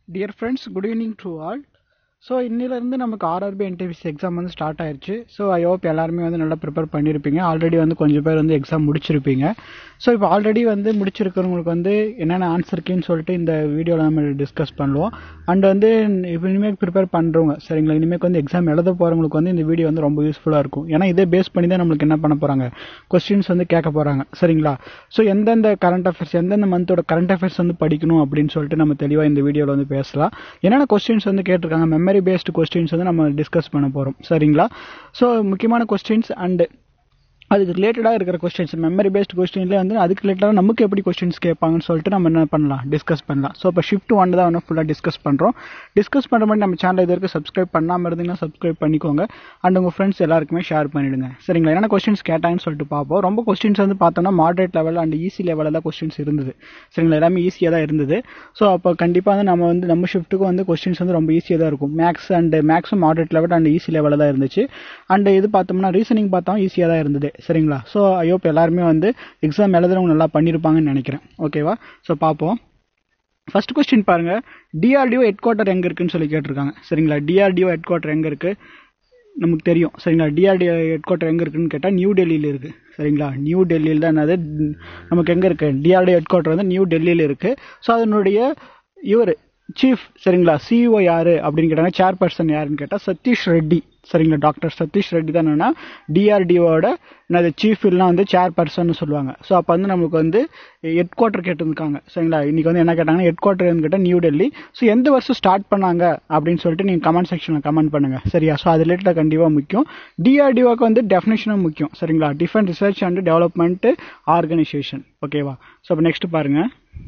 dear friends good evening to all so இன்னிலேருந்து நமக்கு RRB NTPC exam வந்து start ஆயிருச்சு ஸோ ஐ ஹோப் எல்லாருமே வந்து நல்லா ப்ரிப்பேர் பண்ணியிருப்பீங்க ஆல்ரெடி வந்து கொஞ்சம் பேர் வந்து எக்ஸாம் முடிச்சிருப்பீங்க ஸோ இப்போ ஆல்ரெடி வந்து முடிச்சிருக்கிறவங்களுக்கு வந்து என்னென்ன ஆன்சர் கீன்னு சொல்லிட்டு இந்த வீடியோவில் நம்ம டிஸ்கஸ் பண்ணுவோம் அண்ட் வந்து இப்போ இனிமேல் ப்ரிப்பேர் பண்ணுறவங்க சரிங்களா இனிமேல் வந்து எக்ஸாம் எழுத போகிறவங்களுக்கு வந்து இந்த வீடியோ வந்து ரொம்ப யூஸ்ஃபுல்லாக இருக்கும் ஏன்னா இதே பேஸ் பண்ணி தான் நம்மளுக்கு என்ன பண்ண போகிறாங்க கொஸ்டின்ஸ் வந்து கேட்க போகிறாங்க சரிங்களா ஸோ எந்தெந்த கரண்ட் அஃபேர்ஸ் எந்தெந்த மந்தோட கரண்ட் அஃபேர்ஸ் வந்து படிக்கணும் அப்படின்னு சொல்லிட்டு நம்ம தெளிவாக இந்த வீடியோவில் வந்து பேசலாம் என்னென்ன கொஸ்டின்ஸ் வந்து கேட்டிருக்காங்க மெமரி பேஸ்டு கொஸ்டின்ஸ் வந்து நம்ம டிஸ்கஸ் பண்ண போகிறோம் சரிங்களா ஸோ முக்கியமான கொஸ்டின்ஸ் அண்டு அதுக்கு ரிலேட்டடாக இருக்கிற கொஸ்டின்ஸ் மெமரி பேஸ்ட் கொஸ்டின்லேயே வந்து அதுக்கு ரிலேட்டடாக நமக்கு எப்படி கொஸ்டின்ஸ் கேட்பாங்கன்னு சொல்லிட்டு நம்ம என்ன பண்ணலாம் டிஸ்கஸ் பண்ணலாம் ஸோ இப்போ ஷிஃப்ட் ஒன் தான் வந்து ஃபுல்லாக டிஸ்கஸ் பண்ணுறோம் டிஸ்கஸ் பண்ணுற மாதிரி நம்ம சேனல் இது வரைக்கும் சப்ஸ்கிரைப் பண்ணாமல் இருந்தீங்கன்னா சப்ஸ்கிரைப் பண்ணிக்கோங்க அண்ட் உங்கள் ஃப்ரெண்ட்ஸ் எல்லாருக்குமே ஷேர் பண்ணிவிடுங்க சரிங்களா என்னென்ன கொஸ்டின்ஸ் கேட்டாங்கன்னு சொல்லிட்டு பார்ப்போம் ரொம்ப கொஸ்டின்ஸ் வந்து பார்த்தோம்னா மாடரேட் லெவல் அண்ட் ஈஸி லெவலில் தான் கொஸ்டின்ஸ் இருந்தது சரிங்களா எல்லாமே ஈஸியாக தான் இருந்தது ஸோ அப்போ கண்டிப்பாக வந்து நம்ம வந்து நம்ம ஷிஃப்ட்டுக்கு வந்து கொஸ்டின்ஸ் வந்து ரொம்ப ஈஸியாக தான் இருக்கும் மேக்ஸ் அண்ட் மேக்ஸும் மாடரேட் லெவல் அண்ட் ஈஸி லெவலில் தான் இருந்துச்சு அண்ட் இது பார்த்தோம்னா ரீசனிங் பார்த்தோம் ஈஸியாக தான் இருந்தது சரிங்களா ஸோ ஐயோப் எல்லாருமே வந்து எக்ஸாம் எழுதுறவங்க நல்லா பண்ணியிருப்பாங்கன்னு நினைக்கிறேன் ஓகேவா ஸோ பார்ப்போம் ஃபர்ஸ்ட் கொஸ்டின் பாருங்க டிஆர்டிஓ ஹெட் குவார்ட்டர் எங்கே இருக்குன்னு சொல்லி கேட்டிருக்காங்க சரிங்களா டிஆர்டிஓ ஹெட் குவார்ட்டர் எங்கே இருக்கு நமக்கு தெரியும் சரிங்களா டிஆர்டிஓ ஹெட் குவார்ட்டர் எங்கே இருக்குன்னு கேட்டால் நியூ டெல்லியில் இருக்கு சரிங்களா நியூ டெல்லியில் தான் என்னது நமக்கு எங்கே இருக்கு டிஆர்டிஓ ஹெட் குவார்ட்டர் வந்து நியூ டெல்லியில் இருக்கு ஸோ அதனுடைய இவர் சீஃப் சரிங்களா சிஇஓ யாரு அப்படின்னு கேட்டாங்க சேர்பர்சன் யாருன்னு கேட்டால் சதீஷ் ரெட்டி சரிங்களா டாக்டர் சதீஷ் ரெட்டி தான் என்னன்னா டிஆர்டிஓட என்னது சீஃப் இல்லைனா வந்து சேர்பர்சன் சொல்லுவாங்க ஸோ அப்போ வந்து நமக்கு வந்து ஹெட் குவார்ட்டர் கேட்டிருக்காங்க சரிங்களா இன்னைக்கு வந்து என்ன கேட்டாங்கன்னா ஹெட் குவார்ட்டர் கேட்டால் நியூ டெல்லி ஸோ எந்த வருஷம் ஸ்டார்ட் பண்ணாங்க அப்படின்னு சொல்லிட்டு நீங்கள் கமெண்ட் செக்ஷனில் கமெண்ட் பண்ணுங்க சரியா ஸோ அது ரிலேட்டடாக கண்டிப்பாக முக்கியம் டிஆர்டிஓக்கு வந்து டெஃபினேஷனும் முக்கியம் சரிங்களா defence research and development organisation ஓகேவா ஸோ அப்போ நெக்ஸ்ட் பாருங்க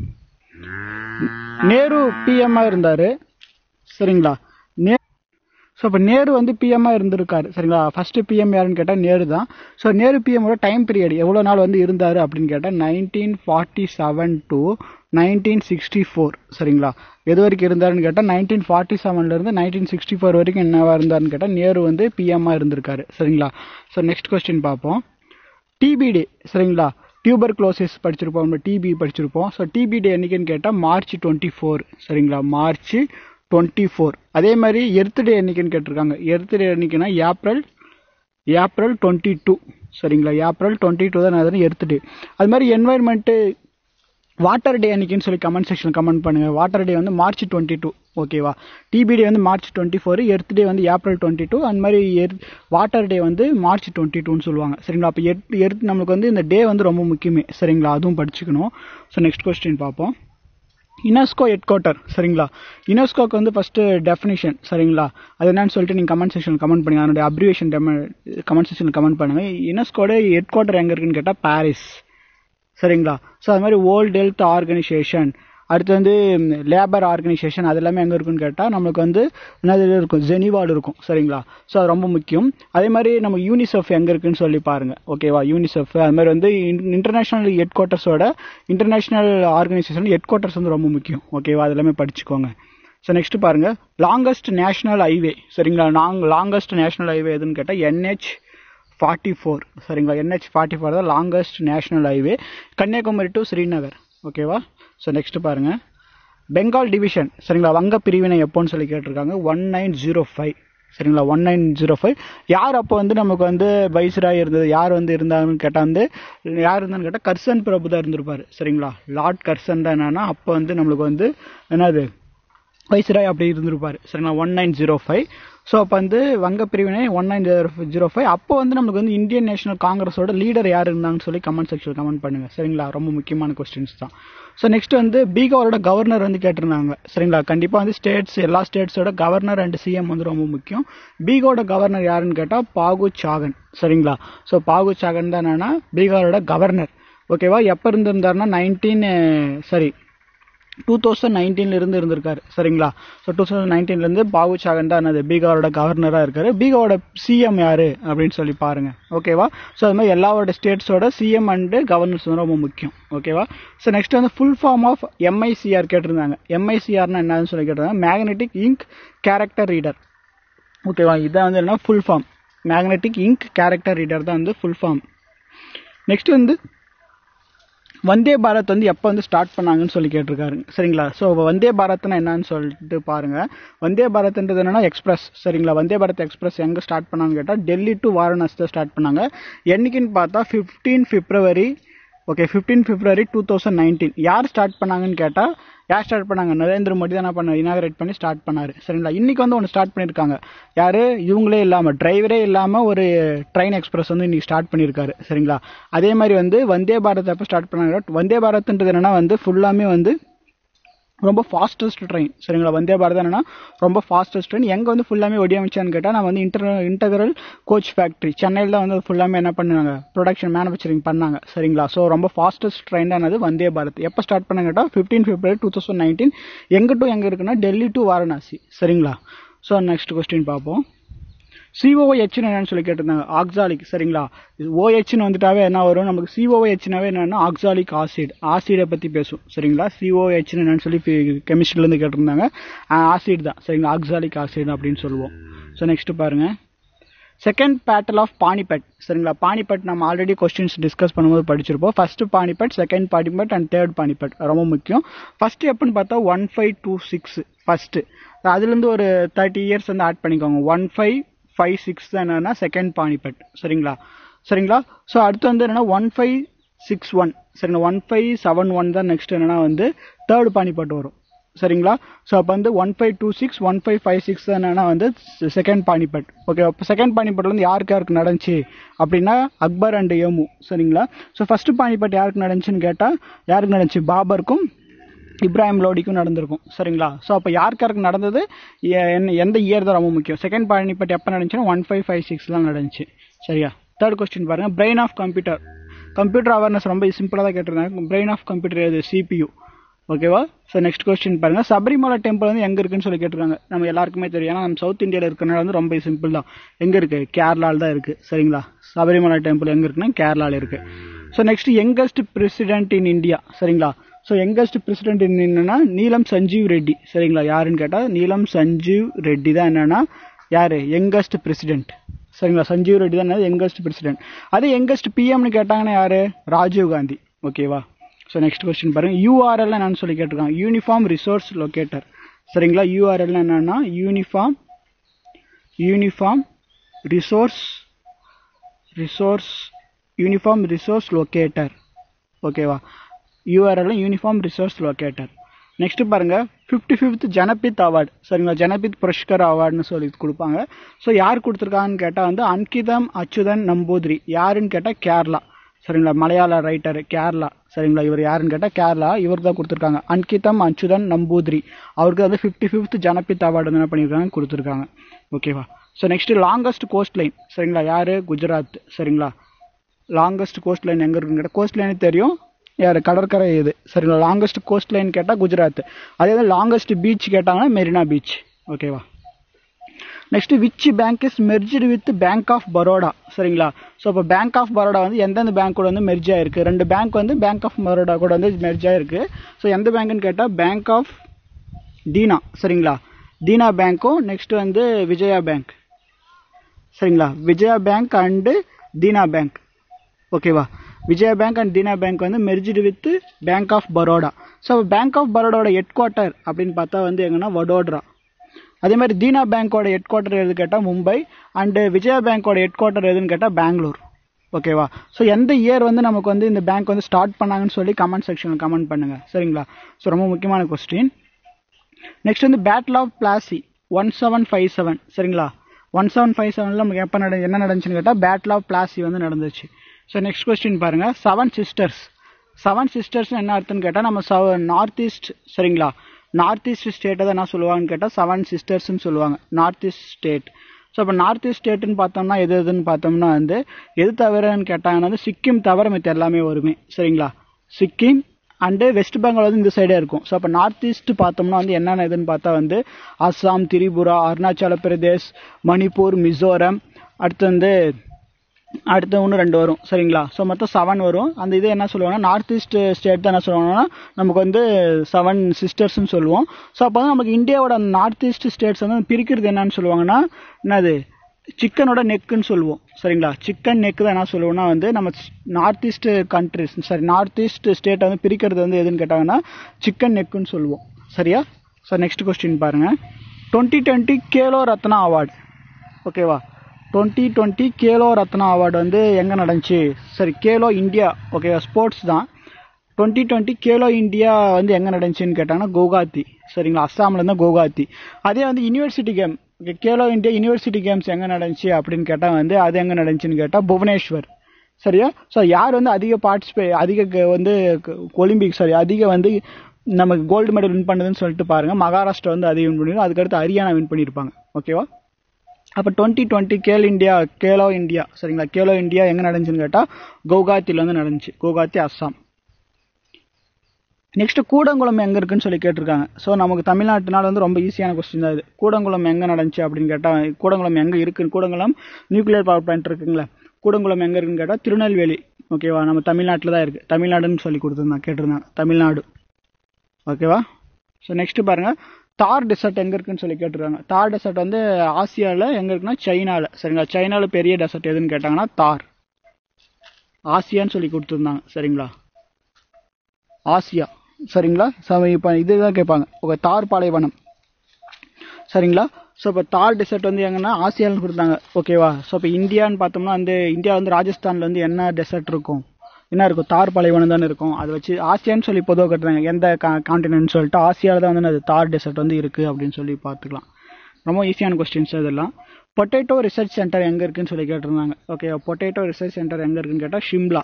நேரு பிஎம்ஆ இருந்தாரு சரிங்களா நே ஸோ இப்போ நேரு வந்து பிஎம்ஆ இருந்திருக்காரு சரிங்களா ஃபர்ஸ்ட் பிஎம் யாருன்னு கேட்டால் நேரு தான் ஸோ நேரு பிஎம்மோட டைம் பீரியட் எவ்வளோ நாள் வந்து இருந்தார் அப்படின்னு கேட்டால் nineteen forty seven to nineteen sixty four சரிங்களா எது வரைக்கும் இருந்தாருன்னு கேட்டால் நைன்டீன் ஃபார்ட்டி செவன்லேருந்து நைன்டீன் சிக்ஸ்டி ஃபோர் வரைக்கும் என்னவா இருந்தாருன்னு கேட்டால் நேரு வந்து பிஎம்ஆ இருந்திருக்காரு சரிங்களா ஸோ நெக்ஸ்ட் கொஸ்டின் பார்ப்போம் டிபிடி சரிங்களா டியூபர் க்ளோசிஸ் படிச்சிருப்போம் நம்ம டிபி படிச்சிருப்போம் ஸோ டிபி டே என்னைக்குன்னு கேட்டால் மார்ச் டுவெண்ட்டி ஃபோர் சரிங்களா மார்ச் டுவெண்ட்டி ஃபோர் அதே மாதிரி எர்த் டே என்னைக்குன்னு கேட்டிருக்காங்க எர்த் டே என்னைக்குன்னா ஏப்ரல் ஏப்ரல் டுவெண்ட்டி டூ சரிங்களா ஏப்ரல் டுவெண்ட்டி டூ தான் அது எர்த் டே அது மாதிரி என்வாயர்மெண்ட்டு வாட்டர் டே அன்னைக்குன்னு சொல்லி கமெண்ட் செக்ஷன் கமெண்ட் பண்ணுங்க வாட்டர் டே வந்து மார்ச் டுவெண்ட்டி டூ ஓகேவா டிபி டே வந்து March twenty four earth day வந்து ஏப்ரல் டுவெண்ட்டி டூ அந்த மாதிரி எர் வாட்டர் டே வந்து மார்ச் டுவெண்ட்டி டூன்னு சொல்லுவாங்க சரிங்களா அப்போ எர்த் எர்த் நம்மளுக்கு வந்து இந்த டே வந்து ரொம்ப முக்கியமே சரிங்களா அதுவும் படிச்சுக்கணும் ஸோ நெக்ஸ்ட் கொஸ்டின் பார்ப்போம் யுனெஸ்கோ ஹெட் குவார்ட்டர் சரிங்களா யுனெஸ்கோக்கு வந்து ஃபர்ஸ்ட் டெஃபினிஷன் சரிங்களா அது என்னன்னு சொல்லிட்டு நீங்கள் கமெண்ட் செக்ஷன் கமெண்ட் பண்ணுங்க அதனுடைய அப்ரிவேஷன் கமெண்ட் செக்ஷன் கமெண்ட் பண்ணுங்க யுனெஸ்கோட ஹெட் குவார்ட்டர் எங்கே இருக்குன்னு கேட்டால் பாரிஸ் சரிங்களா ஸோ அது மாதிரி வேர்ல்டு ஹெல்த் ஆர்கனைசேஷன் அடுத்து வந்து லேபர் ஆர்கனைசேஷன் அது எல்லாமே எங்கே இருக்குன்னு கேட்டால் நம்மளுக்கு வந்து என்னது இருக்கும் ஜெனிவால் இருக்கும் சரிங்களா ஸோ அது ரொம்ப முக்கியம் அதே மாதிரி நம்ம யூனிசெஃப் எங்கே இருக்குன்னு சொல்லி பாருங்க ஓகேவா யூனிசெஃப் அது மாதிரி வந்து இன்டர்நேஷனல் ஹெட் குவார்ட்டர்ஸோட இன்டர்நேஷனல் ஆர்கனைசேஷன் ஹெட் குவார்ட்டர்ஸ் வந்து ரொம்ப முக்கியம் ஓகேவா அது எல்லாமே படிச்சுக்கோங்க ஸோ நெக்ஸ்ட் பாருங்க லாங்கஸ்ட் நேஷனல் ஹைவே சரிங்களா லாங் லாங்கஸ்ட் நேஷனல் ஹைவே எதுன்னு கேட்டால் என்ஹெச் ஃபார்ட்டி ஃபோர் சரிங்களா என்ஹெச் ஃபார்ட்டி ஃபோர் தான் longest national highway Kanyakumari to Srinagar ஓகேவா ஸோ நெக்ஸ்ட் பாருங்க பெங்கால் டிவிஷன் சரிங்களா வங்க பிரிவினை எப்போன்னு சொல்லி கேட்டிருக்காங்க ஒன் நைன் ஜீரோ ஃபைவ் சரிங்களா ஒன் நைன் ஜீரோ ஃபைவ் யார் அப்போ வந்து நமக்கு வந்து வைஸ்ராய் இருந்தது யார் வந்து இருந்தாங்கன்னு கேட்டால் வந்து யார் இருந்தான்னு கேட்டால் கர்சன் பிரபு தான் இருந்திருப்பாரு சரிங்களா லார்ட் கர்சன் தான் என்னன்னா அப்போ வந்து நம்மளுக்கு வந்து என்னது வைஸ்ராய் அப்படி இருந்திருப்பாரு சரிங்களா one nine zero five so அப்போ வந்து வங்க பிரிவினை ஒன் நைன் ஜீரோ ஃபைவ் அப்போ வந்து நமக்கு வந்து இந்தியன் நேஷனல் காங்கிரஸோட லீடர் யார் இருந்தாங்கன்னு சொல்லி கமெண்ட் செக்ஷன் கமெண்ட் பண்ணுங்க சரிங்களா ரொம்ப முக்கியமான கொஸ்டின்ஸ் தான் ஸோ நெக்ஸ்ட் வந்து பீகாரோட கவர்னர் வந்து கேட்டிருந்தாங்க சரிங்களா கண்டிப்பாக வந்து ஸ்டேட்ஸ் எல்லா ஸ்டேட்ஸோட கவர்னர் அண்ட் சிஎம் வந்து ரொம்ப முக்கியம் பீகாரோட கவர்னர் யாருன்னு கேட்டால் பாகு சாகன் சரிங்களா ஸோ பாகு சாகன் தான் என்னன்னா பீகாரோட கவர்னர் ஓகேவா எப்போ இருந்திருந்தாருன்னா நைன்டீன் சரி டூ தௌசண்ட் நைன்டீன்ல இருந்து இருந்திருக்காரு சரிங்களா ஸோ டூ தௌசண்ட் நைன்டீன்லேருந்து பாபு சாகன் தான் அது பீகாரோட கவர்னராக இருக்காரு பீகாரோட சிஎம் யாரு அப்படின்னு சொல்லி பாருங்க ஓகேவா ஸோ அது மாதிரி எல்லாரோட ஸ்டேட்ஸோட சிஎம் அண்டு கவர்னர்ஸ் வந்து ரொம்ப முக்கியம் ஓகேவா ஸோ நெக்ஸ்ட் வந்து ஃபுல் ஃபார்ம் ஆஃப் எம்ஐசிஆர் கேட்டிருந்தாங்க எம்ஐசிஆர்னா என்னன்னு சொல்லி கேட்டிருந்தாங்க மேக்னெட்டிக் இங்க் கேரக்டர் ரீடர் ஓகேவா இதான் வந்து என்ன full form magnetic ink character reader தான் வந்து ஃபுல் ஃபார்ம் நெக்ஸ்ட் வந்து வந்தே பாரத் வந்து எப்போ வந்து ஸ்டார்ட் பண்ணாங்கன்னு சொல்லி கேட்டிருக்காரு சரிங்களா ஸோ வந்தே பாரத்னா என்னன்னு சொல்லிட்டு பாருங்க வந்தே பாரத்ன்றது என்னன்னா எக்ஸ்பிரஸ் சரிங்களா வந்தே பாரத் எக்ஸ்பிரஸ் எங்கே ஸ்டார்ட் பண்ணாங்கன்னு கேட்டால் டெல்லி டு வாரணாசி தான் ஸ்டார்ட் பண்ணாங்க என்னைக்குன்னு பார்த்தா fifteen February okay fifteen February two thousand nineteen யார் ஸ்டார்ட் பண்ணாங்கன்னு கேட்டால் யார் ஸ்டார்ட் பண்ணாங்க நரேந்திர மோடி தான் என்ன பண்ண இனாகரேட் பண்ணி ஸ்டார்ட் பண்ணாரு சரிங்களா இன்னைக்கு வந்து ஒன்று ஸ்டார்ட் பண்ணியிருக்காங்க யாரு இவங்களே இல்லாமல் டிரைவரே இல்லாமல் ஒரு ட்ரெயின் எக்ஸ்பிரஸ் வந்து இன்னைக்கு ஸ்டார்ட் பண்ணியிருக்காரு சரிங்களா அதே மாதிரி வந்து வந்தே பாரத் எப்போ ஸ்டார்ட் பண்ணாங்க வந்தே பாரத்ன்றது என்னன்னா வந்து ஃபுல்லாமே வந்து ரொம்ப ஃபாஸ்டஸ்ட் ட்ரெயின் சரிங்களா வந்தே பாரத் என்னன்னா ரொம்ப ஃபாஸ்டஸ்ட் ட்ரெயின் எங்கே வந்து ஃபுல்லாமே வடிவமைச்சான்னு கேட்டால் நான் வந்து இன்டர் இன்டகரல் கோச் ஃபேக்ட்ரி சென்னையில் தான் வந்து ஃபுல்லாமே என்ன பண்ணாங்க ப்ரொடக்ஷன் மேனுஃபேக்சரிங் பண்ணாங்க சரிங்களா ஸோ ரொம்ப ஃபாஸ்டஸ்ட் ட்ரெயின் தான் அது வந்தே பாரத் எப்போ ஸ்டார்ட் பண்ணாங்க கேட்டால் fifteen February two thousand nineteen எங்கே டு எங்கே இருக்குன்னா டெல்லி டு வாரணாசி சரிங்களா ஸோ நெக்ஸ்ட் கொஸ்டின் பார்ப்போம் சிஓஹெச்னு என்னன்னு சொல்லி கேட்டிருந்தாங்க ஆக்சாலிக் சரிங்களா ஓஹெச்னு வந்துட்டாவே என்ன வரும் நமக்கு சிஓஹெச்னாவே என்னன்னா ஆக்சாலிக் ஆசிட் ஆசிடை பற்றி பேசும் சரிங்களா சிஓஹெச்னு என்னன்னு சொல்லி கெமிஸ்ட்ரிலேருந்து கேட்டிருந்தாங்க ஆசிட் தான் சரிங்களா ஆக்சாலிக் ஆசிட் அப்படின்னு சொல்லுவோம் ஸோ நெக்ஸ்ட் பாருங்க செகண்ட் பேட்டல் ஆஃப் பானிபட் சரிங்களா பானிபட் நம்ம ஆல்ரெடி கொஸ்டின்ஸ் டிஸ்கஸ் பண்ணும்போது படிச்சிருப்போம் first Panipat second Panipat and third Panipat ரொம்ப முக்கியம் ஃபர்ஸ்ட் எப்பன்னு பார்த்தா one five two six first அதுலேருந்து ஒரு தேர்ட்டி இயர்ஸ் வந்து ஆட் பண்ணிக்கோங்க ஒன் ஃபைவ் ஃபைவ் சிக்ஸ் தான் என்னன்னா செகண்ட் பானிபட் சரிங்களா சரிங்களா ஸோ அடுத்து வந்து என்னன்னா ஒன் ஃபைவ் சிக்ஸ் ஒன் சரிங்களா ஒன் ஃபைவ் செவன் ஒன் தான் நெக்ஸ்ட் என்னன்னா வந்து தேர்ட் பானிபட் வரும் சரிங்களா ஸோ அப்போ வந்து one five two six one five five six என்னன்னா வந்து செகண்ட் பானிபட் ஓகே அப்போ செகண்ட் பானிபட் வந்து யாருக்கு யாருக்கு நடந்துச்சு அப்படின்னா அக்பர் அண்ட் யமு சரிங்களா ஸோ ஃபர்ஸ்ட் பானிபட் யாருக்கு நடந்துச்சுன்னு கேட்டால் யாருக்கு நடந்துச்சு பாபருக்கும் இப்ராஹிம் லோடிக்கும் நடந்திருக்கும் சரிங்களா ஸோ அப்போ யாருக்கு யாருக்கு நடந்தது எ- என்ன எந்த இயர் தான் ரொம்ப முக்கியம் செகண்ட் பானிபட் எப்போ நடந்துச்சுன்னா ஒன் ஃபைவ் ஃபைவ் சிக்ஸ்லாம் நடந்துச்சு சரியா தேர்ட் கொஸ்டின் பாருங்க brain of computer computer awareness ரொம்ப சிம்பிளாக தான் கேட்டிருந்தாங்க பிரெயின் ஆஃப் கம்ப்யூட்டர் எது சிபியூ ஓகேவா ஸோ நெக்ஸ்ட் கொஸ்டின் பாருங்க சபரிமலை டெம்பிள் வந்து எங்க இருக்குன்னு சொல்லி கேட்டிருக்காங்க நம்ம எல்லாருக்குமே தெரியும் ஏன்னா நம்ம சவுத் இந்தியாவில் இருக்கிறனால வந்து ரொம்ப சிம்பிள் தான் எங்க இருக்கு கேரளால தான் இருக்கு சரிங்களா சபரிமலை டெம்பிள் எங்க இருக்குன்னா கேரளால இருக்கு so next youngest president in India சரிங்களா ஸோ யங்கஸ்ட் பிரசிடென்ட் என்னன்னா நீலம் சஞ்சீவ் ரெட்டி சரிங்களா யாருன்னு கேட்டால் நீலம் சஞ்சீவ் ரெட்டி தான் என்னன்னா யாரு யங்கஸ்ட் பிரசிடென்ட் சரிங்களா சஞ்சீவ் ரெட்டி தான் யங்கஸ்ட் பிரசிடென்ட் அதே யங்கஸ்ட் பிஎம்னு கேட்டாங்கன்னா யாரு ராஜீவ் காந்தி ஓகேவா ஸோ நெக்ஸ்ட் கொஸ்டின் பாருங்க யூஆர்எல் என்னன்னு சொல்லி கேட்டிருக்காங்க யூனிஃபார்ம் ரிசோர்ஸ் லொகேட்டர் சரிங்களா யூஆர்எல் என்னன்னா uniform uniform resource resource uniform resource locator ஓகேவா URL uniform resource locator next பாருங்க ஃபிஃப்டி ஃபிஃப்த் ஜனபித் அவார்டு சரிங்களா ஜனபித் புரஷ்கர் அவார்டுன்னு சொல்லி கொடுப்பாங்க ஸோ யார் கொடுத்துருக்காங்கன்னு கேட்டால் வந்து அன்கிதம் அச்சுதன் நம்பூதிரி யாருன்னு கேட்டால் கேரளா சரிங்களா மலையாள ரைட்டர் கேரளா சரிங்களா இவர் யாருன்னு கேட்டால் கேரளா இவர் தான் கொடுத்துருக்காங்க அன்கிதம் அச்சுதன் நம்பூதிரி அவருக்கு வந்து ஃபிஃப்டி ஃபிஃப்த் ஜனபித் அவார்டு வந்து என்ன பண்ணியிருக்காங்க கொடுத்துருக்காங்க ஓகேவா so next longest coast line சரிங்களா யாரு குஜராத் சரிங்களா லாங்கஸ்ட் கோஸ்ட் லைன் எங்க இருக்குன்னு கேட்டால் கோஸ்ட் லைன் தெரியும் யார் கடற்கரை இது சரிங்களா லாங்கஸ்ட் கோஸ்ட் லைன் கேட்டால் குஜராத் அதே மாதிரி லாங்கஸ்ட் பீச் கேட்டாங்கன்னா மெரினா பீச் ஓகேவா next which bank is merged with bank of Baroda சரிங்களா ஸோ இப்போ பேங்க் ஆஃப் பரோடா வந்து எந்தெந்த பேங்க் கூட வந்து மெர்ஜ் ஆயிருக்கு ரெண்டு பேங்க் வந்து பேங்க் ஆஃப் பரோடா கூட வந்து மெர்ஜ் ஆயிருக்கு ஸோ எந்த பேங்க்னு கேட்டால் பேங்க் ஆஃப் டீனா சரிங்களா டீனா பேங்க்கும் நெக்ஸ்ட் வந்து விஜயா பேங்க் சரிங்களா Vijaya bank and Dena bank ஓகேவா Vijaya bank and Dena bank வந்து merged with bank of Baroda so bank of பரோடாவோட ஹெட் குவார்ட்டர் அப்படின்னு பார்த்தா வந்து எங்கன்னா வடோட்ரா அதே மாதிரி தீனா பேங்கோட ஹெட் குவார்ட்டர் எது கேட்டால் மும்பை அண்டு விஜயா பேங்கோட ஹெட் குவார்ட்டர் எதுன்னு கேட்டால் பெங்களூர் ஓகேவா ஸோ எந்த இயர் வந்து நமக்கு வந்து இந்த பேங்க் வந்து ஸ்டார்ட் பண்ணாங்கன்னு சொல்லி கமெண்ட் செக்ஷனில் கமெண்ட் பண்ணுங்க சரிங்களா ஸோ ரொம்ப முக்கியமான கொஸ்டின் நெக்ஸ்ட் வந்து battle of Plassey one seven five seven சரிங்களா ஒன் செவன் ஃபைவ் செவனில் நமக்கு எப்போ நட என்ன நடந்துச்சுன்னு கேட்டால் பேட்டில் ஆஃப் பிளாசி வந்து நடந்துச்சு ஸோ நெக்ஸ்ட் கொஸ்டின் பாருங்க செவன் சிஸ்டர்ஸ் செவன் சிஸ்டர்ஸ் என்ன அர்த்தம்னு கேட்டால் நம்ம சவ நார்த் ஈஸ்ட் சரிங்களா நார்த் ஈஸ்ட் ஸ்டேட்டை தான் என்ன சொல்லுவாங்கன்னு கேட்டால் செவன் சிஸ்டர்ஸ்னு சொல்லுவாங்க நார்த் ஈஸ்ட் ஸ்டேட் ஸோ இப்போ நார்த் ஈஸ்ட் ஸ்டேட்டுன்னு பார்த்தோம்னா எது எதுன்னு பார்த்தோம்னா வந்து எது தவிரன்னு கேட்டாங்கன்னா வந்து சிக்கிம் தவிர மித்த எல்லாமே வருமே சரிங்களா சிக்கிம் அண்டு வெஸ்ட் பெங்கால் வந்து இந்த சைடே இருக்கும் ஸோ அப்போ நார்த் ஈஸ்ட் பார்த்தோம்னா வந்து என்னென்ன இதுன்னு பார்த்தா வந்து அஸ்ஸாம் திரிபுரா அருணாச்சல பிரதேஷ் மணிப்பூர் மிசோரம் அடுத்து வந்து அடுத்து ஒன்று ரெண்டு வரும் சரிங்களா ஸோ மொத்தம் செவன் வரும் அந்த இது என்ன சொல்லுவாங்கன்னா நார்த் ஈஸ்ட் ஸ்டேட் தான் என்ன சொல்லுவாங்கன்னா நமக்கு வந்து செவன் சிஸ்டர்ஸ்னு சொல்லுவோம் ஸோ அப்போ வந்து நமக்கு இந்தியாவோட நார்த் ஈஸ்ட் ஸ்டேட்ஸ் வந்து பிரிக்கிறது என்னன்னு சொல்லுவாங்கன்னா என்னது சிக்கனோட நெக்குன்னு சொல்லுவோம் சரிங்களா சிக்கன் நெக் தான் என்ன சொல்லுவோம்னா வந்து நம்ம north east countries sorry north east ஸ்டேட்டை வந்து பிரிக்கிறது வந்து எதுன்னு கேட்டாங்கன்னா சிக்கன் நெக்குன்னு சொல்லுவோம் சரியா ஸோ நெக்ஸ்ட் கொஸ்டின் பாருங்க twenty twenty Khelo Ratna award ஓகேவா twenty twenty Khelo Ratna award வந்து எங்கே நடந்துச்சு சரி கேலோ இந்தியா ஓகேவா ஸ்போர்ட்ஸ் தான் டுவெண்ட்டி டுவெண்ட்டி கேலோ இந்தியா வந்து எங்கே நடந்துச்சுன்னு கேட்டாங்கன்னா குவஹாத்தி சரிங்களா அஸ்ஸாமில் இருந்தால் குவஹாத்தி அதே வந்து university game okay Khelo India university games எங்கே நடந்துச்சு அப்படின்னு கேட்டால் வந்து அது எங்கே நடந்துச்சுன்னு கேட்டால் புவனேஸ்வர் சரியா ஸோ யார் வந்து அதிக பார்ட்டிசிபே அதிக க- வந்து ஒலிம்பிக் சாரி அதிக வந்து நமக்கு கோல்டு மெடல் வின் பண்ணதுன்னு சொல்லிட்டு பாருங்க மகாராஷ்டிரா வந்து அதிகம் வின் பண்ணிருக்கும் அதுக்கடுத்து ஹரியானா வின் பண்ணியிருப்பாங்க ஓகேவா அப்போ twenty twenty Khel India Khelo India சரிங்களா கேலோ இந்தியா எங்கே நடந்துச்சுன்னு கேட்டால் கவுகாத்தியில் வந்து நடந்துச்சு கவுகாத்தி அஸ்ஸாம் நெக்ஸ்ட் கூடங்குளம் எங்க இருக்குன்னு சொல்லி கேட்டிருக்காங்க ஸோ நமக்கு தமிழ்நாட்டுனால வந்து ரொம்ப ஈஸியான கொஸ்டின் தான் இது கூடங்குளம் எங்க நடந்துச்சு அப்படின்னு கேட்டால் கூடங்குளம் எங்க இருக்குன்னு கூடங்குளம் நியூக்ளியர் பவர் பிளான்ட் இருக்குங்களா கூடங்குளம் எங்க இருக்குன்னு கேட்டால் திருநெல்வேலி ஓகேவா நம்ம தமிழ்நாட்டில் தான் இருக்கு தமிழ்நாடுன்னு சொல்லி கொடுத்துருந்தாங்க கேட்டிருந்தாங்க தமிழ்நாடு ஓகேவா ஸோ நெக்ஸ்ட் பாருங்க தார் டெசர்ட் எங்க இருக்குன்னு சொல்லி கேட்டிருக்காங்க தார் டெசர்ட் வந்து ஆசியாவில் எங்க இருக்குன்னா சைனாவில் சரிங்களா சைனாவில் பெரிய டெசர்ட் எதுன்னு கேட்டாங்கன்னா தார் ஆசியான்னு சொல்லி கொடுத்துருந்தாங்க சரிங்களா ஆசியா சரிங்களா ஸோ இப்போ இதுதான் கேட்பாங்க ஓகே தார் பாலைவனம் சரிங்களா ஸோ இப்போ தார் டெசர்ட் வந்து எங்கன்னா ஆசியான்னு கொடுத்தாங்க ஓகேவா ஸோ இப்போ இந்தியான்னு பார்த்தோம்னா வந்து இந்தியா வந்து ராஜஸ்தானில் வந்து என்ன டெசர்ட் இருக்கும் என்ன இருக்கும் தார் பாலைவனம் தானே இருக்கும் அதை வச்சு ஆசியான்னு சொல்லி பொதுவாக கட்டுறாங்க எந்த காண்டினென்ட் சொல்லிட்டு ஆசியாவில் தான் வந்து அது தார் டெசர்ட் வந்து இருக்குது அப்படின்னு சொல்லி பார்த்துக்கலாம் ரொம்ப ஈஸியான கொஸ்டின்ஸ் இதெல்லாம் பொட்டேட்டோ ரிசர்ச் சென்டர் எங்கே இருக்குன்னு சொல்லி கேட்டிருந்தாங்க ஓகே பொட்டேட்டோ ரிசர்ச் சென்டர் எங்கே இருக்குன்னு கேட்டால் ஷிம்லா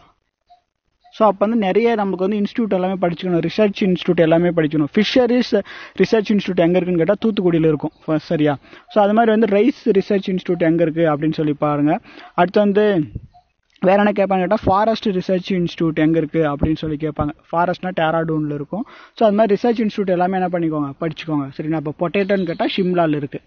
ஸோ அப்போ வந்து நிறைய நமக்கு வந்து இன்ஸ்டியூட் எல்லாமே படிச்சுக்கணும் ரிசர்ச் இன்ஸ்டியூட் எல்லாமே படிக்கணும் ஃபிஷரிஸ் ரிசர்ச் இன்ஸ்டியூட் எங்கே இருக்குன்னு கேட்டால் தூத்துக்குடியில் இருக்கும் first சரியா ஸோ அது மாதிரி வந்து ரைஸ் ரிசர்ச் இன்ஸ்டியூட் எங்கே இருக்குது அப்படின்னு சொல்லி பாருங்க அடுத்து வந்து வேற என்ன கேட்பாங்க கேட்டால் ஃபாரஸ்ட் ரிசர்ச் இன்ஸ்டியூட் எங்கே இருக்குது அப்படின்னு சொல்லி கேட்பாங்க ஃபாரஸ்ட்னா டேராடூனில் இருக்கும் ஸோ அது மாதிரி ரிசர்ச் இன்ஸ்டியூட் எல்லாமே என்ன பண்ணிக்கோங்க படிச்சுக்கோங்க சரிங்களா இப்போ பொட்டேட்டோன்னு கேட்டால் ஷிம்லாவில் இருக்குது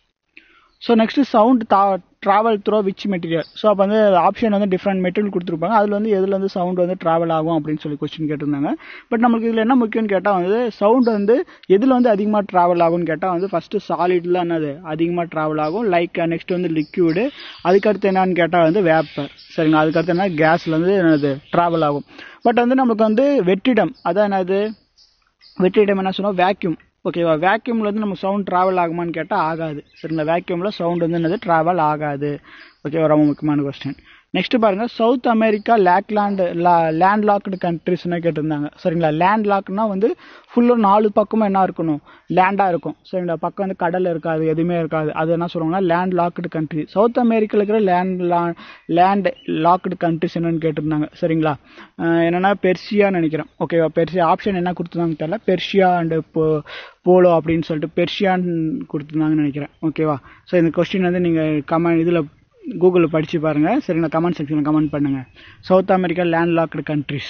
so next sound the travel through which material so அப்போ வந்து ஆப்ஷன் வந்து டிஃப்ரெண்ட் மெட்டீரியல் கொடுத்துருப்பாங்க அதில் வந்து எதில் வந்து சவுண்ட் வந்து ட்ராவல் ஆகும் அப்படின்னு சொல்லி கொஸ்டின் கேட்டிருந்தாங்க பட் நமக்கு இதில் என்ன முக்கியம்னு கேட்டால் வந்து சவுண்ட் வந்து எதில் வந்து அதிகமாக ட்ராவல் ஆகும்னு கேட்டால் வந்து ஃபஸ்ட்டு சாலிட்ல என்னது அதிகமாக ட்ராவல் ஆகும் லைக் நெக்ஸ்ட் வந்து லிக்யூடு அதுக்கடுத்து என்னன்னு கேட்டால் வந்து வேப்பர் சரிங்களா அதுக்கடுத்து என்ன கேஸில் வந்து என்னது ட்ராவல் ஆகும் பட் வந்து நமக்கு வந்து வெற்றிடம் அதான் என்னது வெற்றிடம் என்ன சொன்னோம் வேக்யூம் ஓகேவா வேக்யூமில் வந்து நம்ம சவுண்ட் ட்ராவல் ஆகுமான்னு கேட்டால் ஆகாது சரிங்களா வேக்யூமில் சவுண்ட் வந்து என்னது ட்ராவல் ஆகாது ஓகேவா ரொம்ப முக்கியமான கொஸ்டின் நெக்ஸ்ட் பாருங்க South America lakeland land locked கண்ட்ரிஸ்னு கேட்டிருந்தாங்க சரிங்களா லேண்ட் லாக்னா வந்து ஃபுல்லாக நாலு பக்கமும் என்ன இருக்கணும் லேண்டாக இருக்கும் சரிங்களா பக்கம் வந்து கடல் இருக்காது எதுவுமே இருக்காது அது என்ன சொல்லுவாங்கன்னா லேண்ட் லாக்டு கண்ட்ரி சவுத் அமெரிக்காவில் இருக்கிற லேண்ட் லேண்ட் லாக்டு கண்ட்ரிஸ் என்னன்னு கேட்டிருந்தாங்க சரிங்களா அஹ் என்னன்னா பெர்சியான்னு நினைக்கிறேன் ஓகேவா பெர்சியா ஆப்ஷன் என்ன கொடுத்துருந்தாங்க தெரியல பெர்ஷியா அண்டு போலோ அப்படின்னு சொல்லிட்டு பெர்ஷியான்னு கொடுத்துருந்தாங்கன்னு நினைக்கிறேன் ஓகேவா ஸோ இந்த கொஸ்டின் வந்து நீங்கள் கமெண்ட் இதில் கூகுளில் படித்து பாருங்கள் சரிங்களா கமெண்ட் செக்ஷனில் கமெண்ட் பண்ணுங்கள் South America land locked countries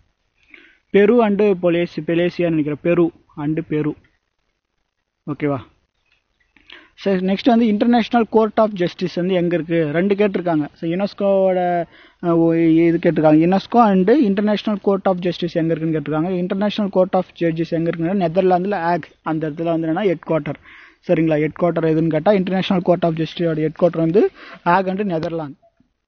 Peru and பொலேசி பெலேசியான்னு நினைக்கிறேன் பெரு அண்டு பெரு ஓகேவா சரி நெக்ஸ்ட் வந்து இன்டர்நேஷ்னல் கோர்ட் ஆஃப் ஜஸ்டிஸ் வந்து எங்கே இருக்குது ரெண்டு கேட்டிருக்காங்க ஸோ யுனெஸ்கோவோட அஹ், ஒ- இது கேட்டிருக்காங்க UNESCO and international court of justice எங்கே இருக்குன்னு கேட்டிருக்காங்க இன்டர்நேஷ்னல் கோர்ட் ஆஃப் ஜட்ஜஸ் எங்கே இருக்குன்னா நெதர்லாந்தில் ஆக் அந்த இடத்துல வந்து என்னன்னா ஹெட் குவார்ட்டர் சரிங்களா ஹெட் குவார்ட்டர் எதுன்னு கேட்டால் இன்டர்நேஷ்னல் கோர்ட் ஆஃப் ஜஸ்டிஸோட ஹெட் குவார்ட்டர் வந்து ஆக் அண்டு நெதர்லாந்து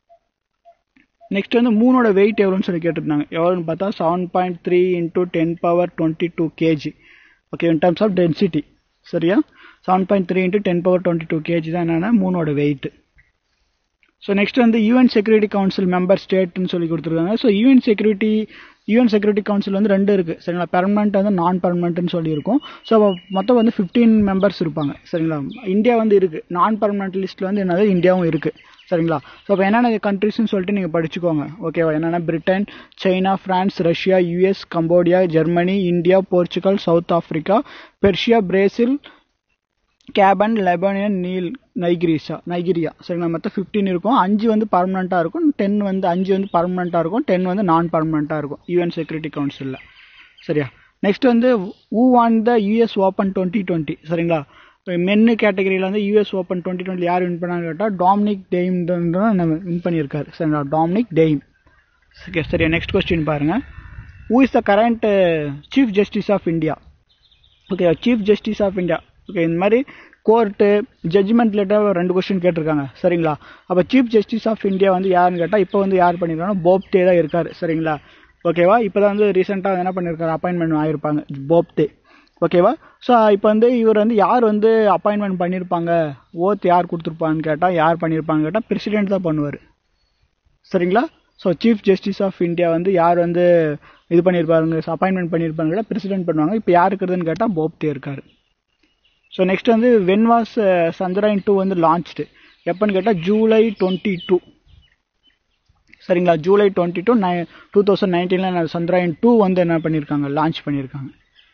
நெக்ஸ்ட் வந்து மூணோட வெயிட் எவ்வளோன்னு சொல்லி கேட்டிருந்தாங்க எவ்வளோன்னு பார்த்தா seven point three into ten power twenty two KG okay in terms of density சரியா seven point three into ten power twenty two KG தான் என்னென்னா மூணோட வெயிட் ஸோ நெக்ஸ்ட் வந்து யூஎன் செக்யூரிட்டி கவுன்சில் மெம்பர் ஸ்டேட்னு சொல்லி கொடுத்துருக்காங்க so UN security UN security council வந்து ரெண்டு இருக்குது சரிங்களா பெர்மனண்ட் வந்து நான் பெர்மனண்ட்னு சொல்லியிருக்கோம் ஸோ மொத்தம் வந்து ஃபிஃப்டீன் மெம்பர்ஸ் இருப்பாங்க சரிங்களா இந்தியா வந்து இருக்குது நான் பெர்மனண்ட் லிஸ்ட்டில் வந்து என்னது இந்தியாவும் இருக்குது சரிங்களா ஸோ இப்போ என்னென்ன கண்ட்ரிஸ்னு சொல்லிட்டு நீங்கள் படிச்சுக்கோங்க ஓகேவா என்னென்ன Britain China France Russia US Cambodia Germany India Portugal South Africa Persia Brazil Gabon லெபனியன் நீல் நைகிரிசா நைகிரியா சரிங்களா மொத்தம் ஃபிஃப்டீன் இருக்கும் அஞ்சு வந்து பர்மனெண்ட்டாக இருக்கும் டென் வந்து அஞ்சு வந்து பர்மனெண்ட்டாக இருக்கும் டென் வந்து நான் பர்மனெண்ட்டாக இருக்கும் யூஎன் செக்யூரிட்டி கவுன்சிலில் சரியா நெக்ஸ்ட் வந்து who won the US open twenty twenty சரிங்களா மென்னு கேட்டகரியில் வந்து யூஎஸ் ஓப்பன் டுவெண்ட்டி டுவெண்ட்டி யார் வின் பண்ணான்னு கேட்டால் டாமினிக் டெய்ம் நம்ம வின் பண்ணியிருக்காரு சரிங்களா டாமினிக் டெய்ம் ஓகே சரியா நெக்ஸ்ட் கொஸ்டின் பாருங்க who is the current chief justice of India okay chief justice of India okay இந்த மாதிரி கோர்ட்டு ஜட்ஜ்மெண்ட் ரிலேட்டாக ரெண்டு கொஸ்டின் கேட்டிருக்காங்க சரிங்களா அப்போ சீஃப் ஜஸ்டிஸ் ஆஃப் இந்தியா வந்து யாருன்னு கேட்டால் இப்போ வந்து யார் பண்ணியிருக்காங்கன்னா போப்டே தான் இருக்கார் சரிங்களா ஓகேவா இப்போ தான் வந்து ரீசெண்டாக என்ன பண்ணியிருக்காரு அப்பாயின்மெண்ட் ஆகிருப்பாங்க போப்டே ஓகேவா ஸோ இப்போ வந்து இவர் வந்து யார் வந்து அப்பாயின்மெண்ட் பண்ணியிருப்பாங்க ஓத் யார் கொடுத்துருப்பான்னு கேட்டால் யார் பண்ணியிருப்பான்னு கேட்டால் பிரசிடென்ட் தான் பண்ணுவார் சரிங்களா so chief justice of India வந்து யார் வந்து இது பண்ணியிருப்பாருங்க அப்பாயின்மெண்ட் பண்ணியிருப்பாங்க கேட்டால் பிரசிடென்ட் பண்ணுவாங்க இப்போ யார் இருக்கிறதுன்னு கேட்டால் போப்டே இருக்கார் ஸோ நெக்ஸ்ட் வந்து வென் வாஸ் சந்திராயன் டூ வந்து லான்ச்டு எப்போன்னு கேட்டால் ஜூலை டுவெண்ட்டி டூ சரிங்களா ஜூலை டுவெண்ட்டி டூ நை டூ தௌசண்ட் நைன்டீனில் சந்திராயன் டூ வந்து என்ன பண்ணியிருக்காங்க லான்ச் பண்ணியிருக்காங்க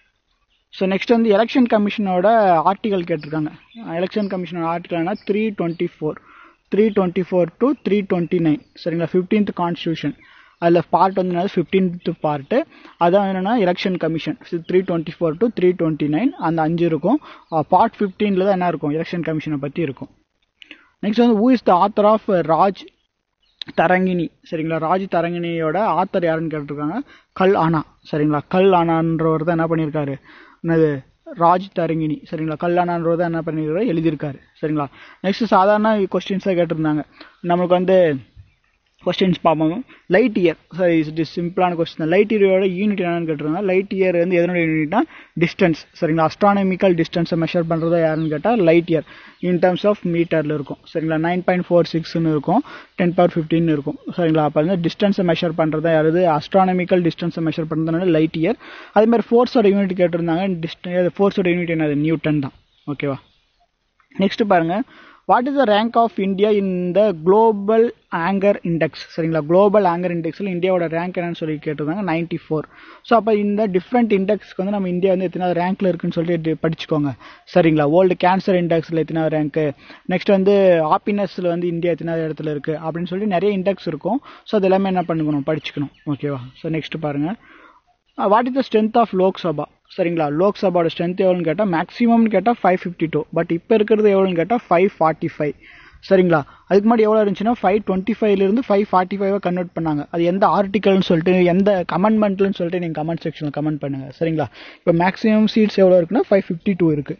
ஸோ நெக்ஸ்ட் வந்து எலெக்ஷன் கமிஷனோட ஆர்டிகல் கேட்டிருக்காங்க எலெக்ஷன் கமிஷனோட ஆர்டிகல்னா three twenty four three twenty four to three twenty nine சரிங்களா ஃபிஃப்டீன்த் கான்ஸ்டியூஷன் அதில் பார்ட் வந்து என்னது ஃபிஃப்டீன்த் பார்ட்டு அதான் என்னென்னா election commission three twenty four to three twenty nine அந்த அஞ்சு இருக்கும் பார்ட் ஃபிஃப்டீனில் தான் என்ன இருக்கும் எலெக்ஷன் கமிஷனை பற்றி இருக்கும் நெக்ஸ்ட் வந்து who is the author of Rajatarangini சரிங்களா ராஜ் தரங்கினியோட ஆத்தர் யாருன்னு கேட்டிருக்காங்க கல் ஆனா சரிங்களா கல் ஆனான்றவர் தான் என்ன பண்ணியிருக்காரு என்னது ராஜ் தரங்கினி சரிங்களா கல்லானான்றவர் தான் என்ன பண்ணியிருக்காரு எழுதியிருக்காரு சரிங்களா நெக்ஸ்ட் சாதாரண கொஸ்டின்ஸாக கேட்டிருந்தாங்க நம்மளுக்கு வந்து கொஸ்டின்ஸ் பார்ப்போம் லைட் இயர் சரி இது சிம்பிளான கொஸ்டின் தான் லைட் இயரோட யூனிட் என்னன்னு கேட்டிருக்காங்க லைட் இயர் வந்து எதனோட யூனிட்னா டிஸ்டன்ஸ் சரிங்களா அஸ்ட்ரானமிக்கல் டிஸ்டன்ஸை மெஷர் பண்ணுறதா யாருன்னு கேட்டால் light year in terms of மீட்டரில் இருக்கும் சரிங்களா நைன் பாயிண்ட் ஃபோர் சிக்ஸ்னு இருக்கும் டென் பவர் ஃபிஃப்டின் இருக்கும் சரிங்களா அப்போ வந்து டிஸ்டன்ஸை மெஷர் பண்ணுறதா யாருது அஸ்ட்ரானமிக்கல் டிஸ்டன்ஸை மெஷர் பண்ணுறதுனால லைட் இயர் அதே மாதிரி ஃபோர்ஸோட யூனிட் கேட்டிருந்தாங்க டிஸ்டன் ஃபோர்ஸோட யூனிட் என்னது நியூட்டன் தான் ஓகேவா நெக்ஸ்ட் பாருங்க what is the rank of India in the global hunger index சரிங்களா குளோபல் ஆங்கர் இண்டெக்ஸில் இந்தியாவோட ரேங்க் என்னன்னு சொல்லி கேட்டிருந்தாங்க நைன்டி ஃபோர் ஸோ அப்போ இந்த டிஃப்ரெண்ட் இண்டெக்ஸ்க்கு வந்து நம்ம இந்தியா வந்து எத்தனாவது ரேங்க்ல இருக்குன்னு சொல்லிட்டு படிச்சுக்கோங்க சரிங்களா வேர்ல்டு கேன்சர் இண்டெக்ஸில் எத்தனாவது ரேங்க்கு நெக்ஸ்ட் வந்து ஹாப்பினஸில் வந்து இந்தியா எத்தனாவது இடத்துல இருக்குது அப்படின்னு சொல்லி நிறைய இண்டெக்ஸ் இருக்கும் ஸோ அது எல்லாமே என்ன பண்ணிக்கணும் படிச்சுக்கணும் ஓகேவா ஸோ நெக்ஸ்ட் பாருங்கள் what is the strength of Lok Sabha சரிங்களா லோக்சபாவோட ஸ்ட்ரென்த் எவ்வளோன்னு கேட்டால் மேக்ஸிமம்னு கேட்டால் ஃபைவ் ஃபிஃப்டி டூ பட் இப்போ இருக்கிறது எவ்வளோன்னு கேட்டால் ஃபைவ் ஃபார்ட்டி ஃபைவ் சரிங்களா அதுக்கு முன்னாடி எவ்வளோ இருந்துச்சுன்னா ஃபைவ் டுவெண்ட்டி ஃபைவ்லேருந்து ஃபைவ் ஃபார்ட்டி ஃபைவாக கன்வெர்ட் பண்ணாங்க அது எந்த ஆர்டிக்கல்னு சொல்லிட்டு எந்த கமெண்ட்மெண்ட்லன்னு சொல்லிட்டு நீங்கள் கமெண்ட் செக்ஷனில் கமெண்ட் பண்ணுங்கள் சரிங்களா இப்போ மேக்ஸிமம் சீட்ஸ் எவ்வளோ இருக்குன்னா ஃபைவ் ஃபிஃப்டி டூ இருக்குது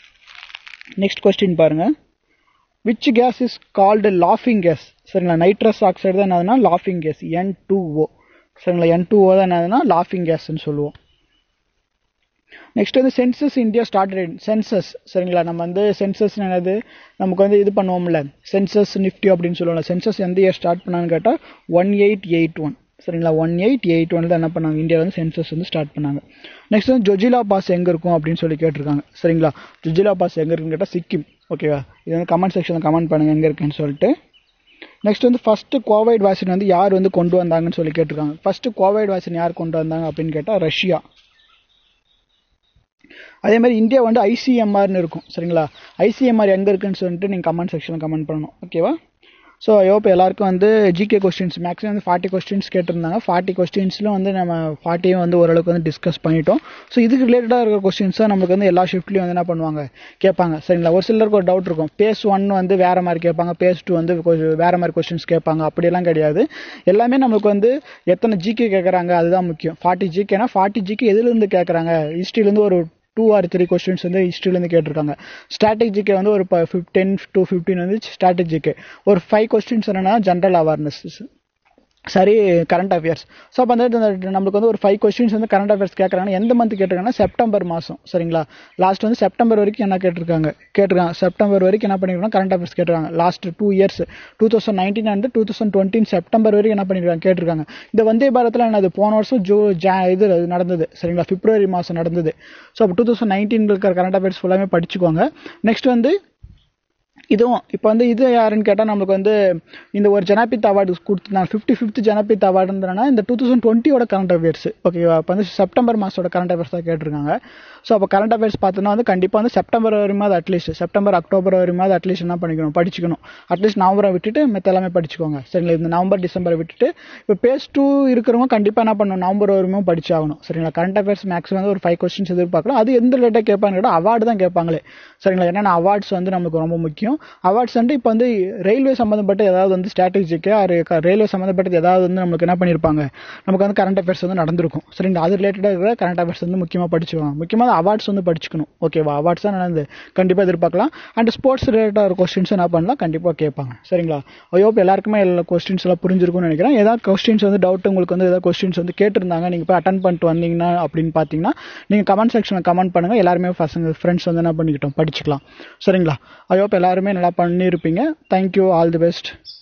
நெக்ஸ்ட் கொஸ்டின் பாருங்கள் விச் கேஸ் இஸ் கால்டு லாஃபிங் கேஸ் சரிங்களா நைட்ரஸ் ஆக்சைடு தான் என்னதுன்னா லாஃபிங் கேஸ் என் டூ ஓ சரிங்களா என் டூ ஓ தான் என்னதுன்னா லாஃபிங் கேஸ்ன்னு சொல்லுவோம் நெக்ஸ்ட் வந்து சென்சஸ் இந்தியா ஸ்டார்டட் சென்சஸ் சரிங்களா நம்ம வந்து சென்சஸ் என்னது நமக்கு வந்து இது பண்ணுவோம்ல சென்சஸ் நிஃப்டி அப்படின்னு சொல்லுவோம்ல சென்சஸ் எந்த இயர் ஸ்டார்ட் பண்ணான்னு கேட்டால் ஒன் எயிட் எயிட் ஒன் சரிங்களா ஒன் எயிட் எயிட் ஒன்ல என்ன பண்ணாங்க இந்தியாவில் வந்து சென்சஸ் வந்து ஸ்டார்ட் பண்ணாங்க நெக்ஸ்ட் வந்து ஜொஜிலா பாஸ் எங்கே இருக்கும் அப்படின்னு சொல்லி கேட்டிருக்காங்க சரிங்களா ஜொஜிலா பாஸ் எங்கே இருக்குன்னு கேட்டால் சிக்கிம் ஓகேவா இது வந்து கமெண்ட் செக்ஷனில் கமெண்ட் பண்ணுங்க எங்கே இருக்குன்னு சொல்லிட்டு நெக்ஸ்ட் வந்து ஃபர்ஸ்ட் கோவிட் வேக்சின் வந்து யார் வந்து கொண்டு வந்தாங்கன்னு சொல்லி கேட்டிருக்காங்க ஃபர்ஸ்ட் கோவிட் வேக்சின் யார் கொண்டு வந்தாங்க அப்படின்னு கேட்டால் ரஷ்யா அதே மாதிரி இந்தியா வந்து ஐசிஎம்ஆர்னு இருக்கும் சரிங்களா ஐசிஎம்ஆர் எங்கே இருக்குன்னு சொல்லிட்டு நீங்கள் கமெண்ட் செக்ஷனில் கமெண்ட் பண்ணணும் ஓகேவா ஸோ இப்போ எல்லாருக்கும் வந்து ஜிகே கொஸ்டின்ஸ் மேக்ஸிமம் வந்து ஃபார்ட்டி கொஸ்டின்ஸ் கேட்டிருந்தாங்க ஃபார்ட்டி கொஸ்டின்ஸில் வந்து நம்ம ஃபார்ட்டியும் வந்து ஓரளவுக்கு வந்து டிஸ்கஸ் பண்ணிட்டோம் ஸோ இதுக்கு ரிலேட்டடாக இருக்கிற கொஸ்டின்ஸாக நம்மளுக்கு வந்து எல்லா ஷிஃப்ட்லையும் வந்து என்ன பண்ணுவாங்க கேட்பாங்க சரிங்களா ஒரு சிலருக்கு ஒரு டவுட் இருக்கும் பேஸ் ஒன் வந்து வேறு மாதிரி கேட்பாங்க பேஸ் டூ வந்து வேறு மாதிரி கொஸ்டின்ஸ் கேட்பாங்க அப்படியெல்லாம் கிடையாது எல்லாமே நம்மளுக்கு வந்து எத்தனை ஜிகே கேட்குறாங்க அதுதான் முக்கியம் ஃபார்ட்டி ஜிகேனா ஃபார்ட்டி ஜிகே எதுலேருந்து கேட்குறாங்க ஹிஸ்ட்ரிலேருந்து ஒரு டூ ஆர் த்ரீ கொஸ்டின்ஸ் வந்து ஹிஸ்ட்ரிலேருந்து கேட்டிருக்காங்க ஸ்ட்ராட்டஜிக்கு வந்து ஒரு டென் டு ஃபிஃப்டீன் வந்து ஸ்ட்ராட்டஜிக்கு ஒரு ஃபைவ் கொஸ்டின்ஸ் என்னன்னா ஜென்ரல் அவேர்னஸ் சரி கரண்ட் அஃபேர்ஸ் ஸோ அப்போ வந்து நம்மளுக்கு வந்து ஒரு ஃபைவ் கொஸ்டின்ஸ் வந்து கரண்ட் அஃபேர்ஸ் கேட்குறாங்கன்னா எந்த மந்த் கேட்டிருக்காங்கன்னா செப்டம்பர் மாதம் சரிங்களா லாஸ்ட் வந்து செப்டம்பர் வரைக்கும் என்ன கேட்டிருக்காங்க கேட்டிருக்காங்க செப்டம்பர் வரைக்கும் என்ன பண்ணிருக்காங்க கரண்ட் அஃபேர்ஸ் கேட்டிருக்காங்க last two years two thousand nineteen and two thousand டுவெண்ட்டின் செப்டம்பர் வரைக்கும் என்ன பண்ணிருக்காங்க கேட்டிருக்காங்க இந்த வந்தே பாரத்தில் என்னது போன வருஷம் ஜூ ஜா இது நடந்தது சரிங்களா பிப்ரவரி மாதம் நடந்தது ஸோ அப்போ டூ தௌசண்ட் நைன்டீன் இருக்கிற கரண்ட் அஃபேர்ஸ் ஃபுல்லாமே படிச்சுக்கோங்க நெக்ஸ்ட் வந்து இதுவும் இப்போ வந்து இது யாருன்னு கேட்டால் நமக்கு வந்து இந்த ஒரு ஜனாபித் அவார்டு கொடுத்துருந்தாங்க ஃபிஃப்டி ஃபிஃப்த் ஜனாபித் அவார்டுன்றனா இந்த டூ தௌசண்ட் டுவெண்ட்டியோட கரண்ட் அஃபேர்ஸ் ஓகேவா இப்போ வந்து செப்டம்பர் மாதத்தோட கரண்ட் அஃபேர்ஸ் தான் கேட்டிருக்காங்க ஸோ அப்போ கரண்ட் அஃபேர்ஸ் பார்த்தோன்னா வந்து கண்டிப்பாக வந்து செப்டம்பர் வரையுமாவது அட்லீஸ்ட் செப்டம்பர் அக்டோபர் வரையுமாவது அட்லீஸ்ட் என்ன பண்ணிக்கணும் படிச்சுக்கணும் அட்லீஸ்ட் நவம்பரை விட்டுட்டு மற்ற எல்லாமே படிச்சுக்கோங்க சரிங்களா இந்த நவம்பர் டிசம்பரை விட்டுட்டு இப்போ பேஸ் டூ இருக்கிறவங்க கண்டிப்பாக என்ன பண்ணணும் நவம்பர் வரையும் படிச்சாகணும் சரிங்களா கரண்ட் அஃபேர்ஸ் மேக்ஸிமம் வந்து ஒரு ஃபைவ் கொஸ்டின்ஸ் எதிர்பார்க்கலாம் அது எந்த ரிலேட்டாக கேட்பாங்க கேட்டால் அவார்டு தான் கேட்பாங்களே சரிங்களா என்னென்ன அவார்ட்ஸ் வந்து நமக்கு ரொம்ப முக்கியம் அவார்ட்ஸ் வந்து இப்போ வந்து ரயில்வே சம்மந்தப்பட்ட ஏதாவது வந்து ஸ்ட்ராட்டஜிக்கு ரயில்வே சம்மந்தப்பட்டது ஏதாவது வந்து நம்மளுக்கு என்ன பண்ணியிருப்பாங்க நமக்கு வந்து கரண்ட் அஃபேர்ஸ் வந்து நடந்திருக்கும் சரிங்களா அது ரிலேட்டடாக இருக்கிற கரண்ட் அஃபேர்ஸ் வந்து முக்கியமாக படிச்சுக்கணும் முக்கியமாக அவார்ட்ஸ் வந்து படிச்சுக்கணும் ஓகேவா அவார்ட்ஸ் தான் நடந்து கண்டிப்பாக எதிர்பார்க்கலாம் அண்ட் ஸ்போர்ட்ஸ் ரிலேட்டடாக கொஸ்டின்ஸ் என்ன பண்ணலாம் கண்டிப்பாக கேட்பாங்க சரிங்களா ஐயோப் எல்லாருக்குமே எல்லா கொஸ்டின்ஸ் எல்லாம் புரிஞ்சிருக்கும்னு நினைக்கிறேன் ஏதாவது கொஸ்டின்ஸ் வந்து டவுட் உங்களுக்கு வந்து ஏதாவது கொஸ்டின்ஸ் வந்து கேட்டிருந்தாங்க நீங்கள் போய் அட்டன் பண்ணிட்டு வந்தீங்கன்னா அப்படின்னு பார்த்தீங்கன்னா நீங்கள் கமெண்ட் செக்ஷனில் கமெண்ட் பண்ணுங்கள் எல்லாருமே பசங்க ஃப்ரெண்ட்ஸ் வந்து என்ன பண்ணிக்கிட்டோம் படிச்சுக்கலாம் சரிங்களா ஐயோப் எல்லாருமே நல்லா பண்ணியிருப்பீங்க தேங்க்யூ ஆல் தி பெஸ்ட்